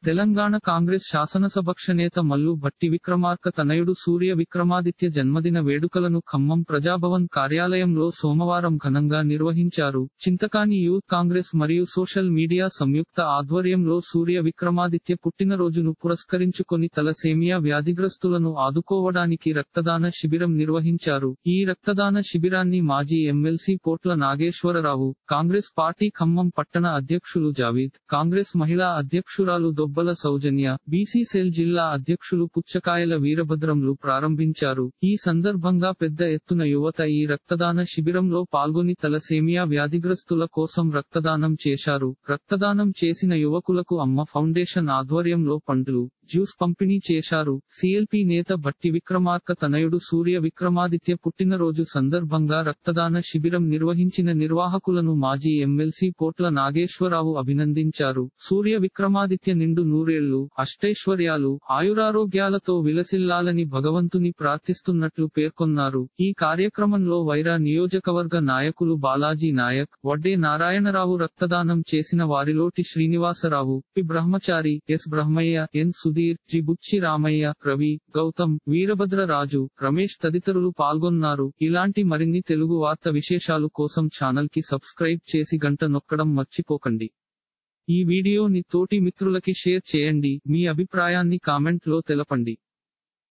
తెలంగాణ కాంగ్రెస్ శాసనసభక్ష నేత మల్లు భట్టి విక్రమార్క తనయుడు సూర్య విక్రమాదిత్య జన్మదిన వేడుకలను ఖమ్మం ప్రజాభవన్ కార్యాలయంలో సోమవారం ఘనంగా నిర్వహించారు చింతకాని యూత్ కాంగ్రెస్ మరియు సోషల్ మీడియా సంయుక్త ఆధ్వర్యంలో సూర్య విక్రమాదిత్య పుట్టినరోజును పురస్కరించుకొని తలసేమియా వ్యాధిగ్రస్తులను ఆదుకోవడానికి రక్తదాన శిబిరం నిర్వహించారు ఈ రక్తదాన శిబిరాన్ని మాజీ ఎమ్మెల్సీ పోట్ల నాగేశ్వరరావు కాంగ్రెస్ పార్టీ ఖమ్మం పట్టణ అధ్యక్షులు జావీద్ కాంగ్రెస్ మహిళా అధ్యక్షురాలు దొబ్బల సౌజన్య బీసీ సెల్ జిల్లా అధ్యక్షులు పుచ్చకాయల వీరభద్రంలు ప్రారంభించారు ఈ సందర్భంగా పెద్ద ఎత్తున యువత ఈ రక్తదాన శిబిరంలో పాల్గొని తలసేమియా వ్యాధిగ్రస్తుల కోసం రక్తదానం చేశారు రక్తదానం చేసిన యువకులకు అమ్మ ఫౌండేషన్ ఆధ్వర్యంలో పండ్లు జ్యూస్ పంపిణీ చేశారు సిఎల్పి నేత భట్టి విక్రమార్క తనయుడు సూర్య విక్రమాదిత్య పుట్టినరోజు సందర్భంగా రక్తదాన శిబిరం నిర్వహించిన నిర్వాహకులను మాజీ ఎమ్మెల్సీ పోట్ల నాగేశ్వరరావు అభినందించారు సూర్య విక్రమాదిత్య నిండు నూరేళ్లు అష్టైశ్వర్యాలు ఆయురారోగ్యాలతో విలసిల్లాలని భగవంతుని ప్రార్థిస్తున్నట్లు పేర్కొన్నారు ఈ కార్యక్రమంలో వైరా నియోజకవర్గ నాయకులు బాలాజీ నాయక్ వడ్డే నారాయణరావు రక్తదానం చేసిన వారిలోటి Srinivasa Rao P Brahmachari S Brahmaiah N Sudheer G Buchi Ramaiah Ravi Gautam Veerabhadra Raju Ramesh తదితరులు పాల్గొన్నారు ఇలాంటి మరిన్ని తెలుగు వార్త విశేషాలు కోసం ఛానల్ కి సబ్స్క్రైబ్ చేసి గంట నొక్కడం మర్చిపోకండి ఈ వీడియోని తోటి మిత్రులకి షేర్ చేయండి మీ అభిప్రాయాన్ని కామెంట్ లో తెలపండి